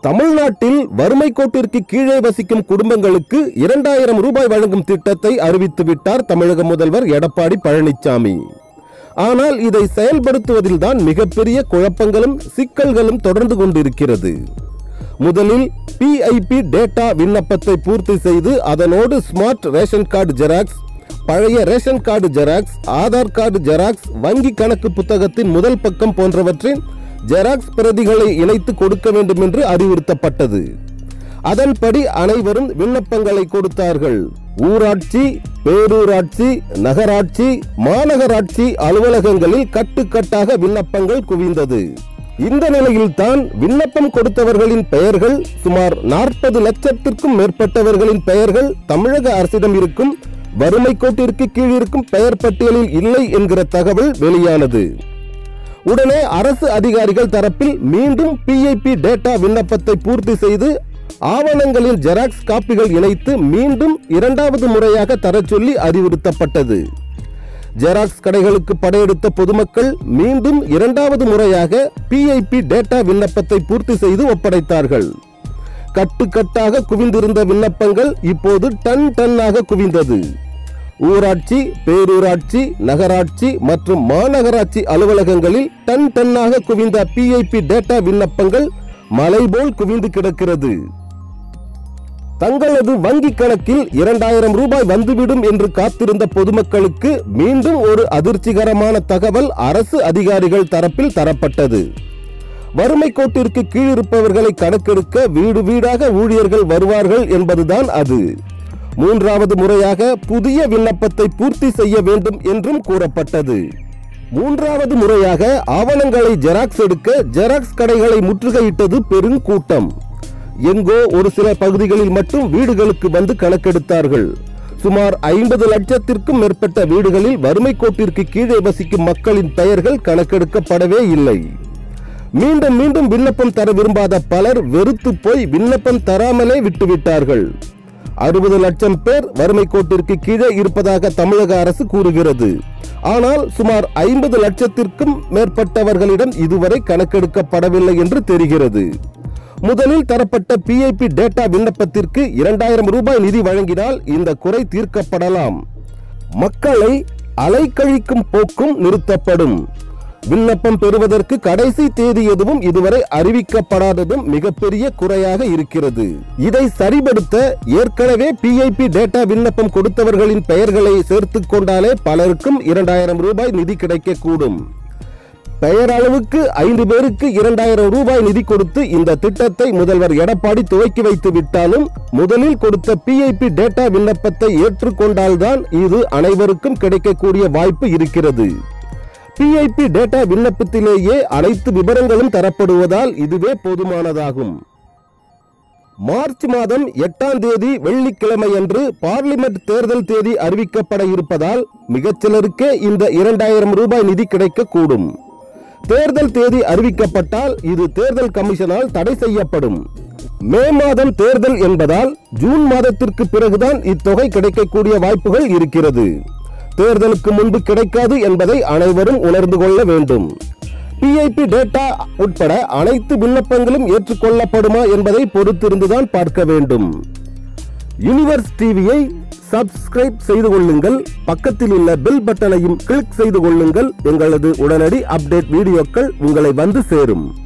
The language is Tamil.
தமிழ்நாட்டில் வறுமை கோட்டிற்கு கீழே வசிக்கும் குடும்பங்களுக்கு இரண்டாயிரம் ரூபாய் வழங்கும் திட்டத்தை அறிவித்து விட்டார் தமிழக முதல்வர் எடப்பாடி பழனிசாமி ஆனால் இதை செயல்படுத்துவதில்தான் மிகப்பெரிய குழப்பங்களும் சிக்கல்களும் தொடர்ந்து கொண்டிருக்கிறது முதலில் பிஐபி டேட்டா விண்ணப்பத்தை பூர்த்தி செய்து அதனோடு ஸ்மார்ட் ரேஷன் கார்டு ஜெராக்ஸ் பழைய ration card xerox Aadhaar card xerox வங்கி கணக்கு புத்தகத்தின் முதல் பக்கம் போன்றவற்றின் ஜெராக்ஸ் பிரதிகளை இணைத்து கொடுக்க வேண்டும் என்று அறிவுறுத்தப்பட்டது அதன்படி அனைவரும் விண்ணப்பங்களை கொடுத்தார்கள் ஊராட்சி பேரூராட்சி நகராட்சி மாநகராட்சி அலுவலகங்களில் கட்டுக்கட்டாக விண்ணப்பங்கள் குவிந்தது இந்த நிலையில்தான் விண்ணப்பம் கொடுத்தவர்களின் பெயர்கள் சுமார் நாற்பது லட்சத்திற்கும் மேற்பட்டவர்களின் பெயர்கள் தமிழக அரசிடம் இருக்கும் வறுமை கோட்டிற்கு கீழ் இருக்கும் பெயர் பட்டியலில் இல்லை என்கிற தகவல் வெளியானது உடனே அரசு அதிகாரிகள் தரப்பில் மீண்டும் பிஐபி டேட்டா விண்ணப்பத்தை பூர்த்தி செய்து ஆவணங்களின் ஜெராக்ஸ் காப்பிகள் இணைத்து மீண்டும் இரண்டாவது முறையாக தரச் சொல்லி அறிவுறுத்தப்பட்டது ஜெராக்ஸ் கடைகளுக்கு படையெடுத்த பொதுமக்கள் மீண்டும் இரண்டாவது முறையாக பிஐபி டேட்டா விண்ணப்பத்தை பூர்த்தி செய்து ஒப்படைத்தார்கள் கட்டுக்கட்டாக குவிந்திருந்த விண்ணப்பங்கள் இப்போது டன் டன்னாக குவிந்தது ஊராட்சி பேரூராட்சி நகராட்சி மற்றும் மாநகராட்சி அலுவலகங்களில் டன் டன்னாக குவிந்த பிஐபி டேட்டா விண்ணப்பங்கள் மலை போல் குவிந்து கிடக்கிறது தங்களது வங்கி கணக்கில் இரண்டாயிரம் ரூபாய் வந்துவிடும் என்று காத்திருந்த பொதுமக்களுக்கு மீண்டும் ஒரு அதிர்ச்சிகரமான தகவல் அரசு அதிகாரிகள் தரப்பில் தரப்பட்டது வறுமை கோட்டிற்கு கீழ் இருப்பவர்களை கணக்கெடுக்க வீடு வீடாக ஊழியர்கள் வருவார்கள் என்பதுதான் அது மூன்றாவது முறையாக புதிய விண்ணப்பத்தை பூர்த்தி செய்ய வேண்டும் என்றும் கூறப்பட்டது மூன்றாவது முறையாக ஆவணங்களை ஜெராக்ஸ் எடுக்க ஜெராக்ஸ் கடைகளை முற்றுகையிட்டது பெருங்கூட்டம் எங்கோ ஒரு சில பகுதிகளில் மட்டும் வீடுகளுக்கு வந்து கணக்கெடுத்தார்கள் சுமார் ஐம்பது லட்சத்திற்கும் மேற்பட்ட வீடுகளில் வறுமை கோட்டிற்கு கீழே வசிக்கும் மக்களின் பெயர்கள் கணக்கெடுக்கப்படவே இல்லை மீண்டும் மீண்டும் விண்ணப்பம் தர விரும்பாத பலர் வெறுத்து போய் விண்ணப்பம் தராமலே விட்டுவிட்டார்கள் அறுபது லட்சம் பேர் வறுமை கோட்டிற்கு கீழே இருப்பதாக தமிழக அரசு கூறுகிறது ஆனால் சுமார் ஐம்பது லட்சத்திற்கும் மேற்பட்டவர்களிடம் இதுவரை கணக்கெடுக்கப்படவில்லை என்று தெரிகிறது முதலில் தரப்பட்ட பிஐபி டேட்டா விண்ணப்பத்திற்கு இரண்டாயிரம் ரூபாய் நிதி வழங்கினால் இந்த குறை தீர்க்கப்படலாம் மக்களை அலைக்கழிக்கும் போக்கும் நிறுத்தப்படும் விண்ணப்பம் பெறுவதற்கு கடைசி தேதி எதுவும் இதுவரை அறிவிக்கப்படாததும் மிகப்பெரிய குறையாக இருக்கிறது இதை சரிபடுத்த ஏற்கனவே பிஐபி டேட்டா விண்ணப்பம் கொடுத்தவர்களின் பெயர்களை சேர்த்துக் கொண்டாலே பலருக்கும் இரண்டாயிரம் ரூபாய் நிதி கிடைக்கக்கூடும் பெயர் அளவுக்கு ஐந்து பேருக்கு இரண்டாயிரம் ரூபாய் நிதி கொடுத்து இந்த திட்டத்தை முதல்வர் எடப்பாடி துவக்கி வைத்து விட்டாலும் முதலில் கொடுத்த பிஐபி டேட்டா விண்ணப்பத்தை ஏற்றுக்கொண்டால்தான் இது அனைவருக்கும் கிடைக்கக்கூடிய வாய்ப்பு இருக்கிறது பிஐபி டேட்டா விண்ணப்பத்திலேயே அனைத்து விவரங்களும் தரப்படுவதால் இதுவே போதுமானதாகும் மார்ச் மாதம் எட்டாம் தேதி வெள்ளிக்கிழமை அன்று பார்லிமெண்ட் தேர்தல் தேதி அறிவிக்கப்பட இருப்பதால் மிகச்சிலருக்கே இந்த இரண்டாயிரம் ரூபாய் நிதி கிடைக்கக்கூடும் தேர்தல் தேதி அறிவிக்கப்பட்டால் இது தேர்தல் கமிஷனால் தடை செய்யப்படும் மே மாதம் தேர்தல் என்பதால் ஜூன் மாதத்திற்கு பிறகுதான் இத்தொகை கிடைக்கக்கூடிய வாய்ப்புகள் இருக்கிறது தேர்தலுக்கு முன்பு கிடைக்காது என்பதை அனைவரும் உணர்ந்து கொள்ள வேண்டும் பிஐபி டேட்டா உட்பட அனைத்து விண்ணப்பங்களும் ஏற்றுக்கொள்ளப்படுமா என்பதை பொறுத்திருந்துதான் பார்க்க வேண்டும் யூனிவர்ஸ் டிவியை சப்ஸ்கிரைப் செய்து கொள்ளுங்கள் பக்கத்தில் உள்ள பெல் பட்டனையும் கிளிக் செய்து கொள்ளுங்கள் எங்களது உடனடி அப்டேட் வீடியோக்கள் உங்களை வந்து சேரும்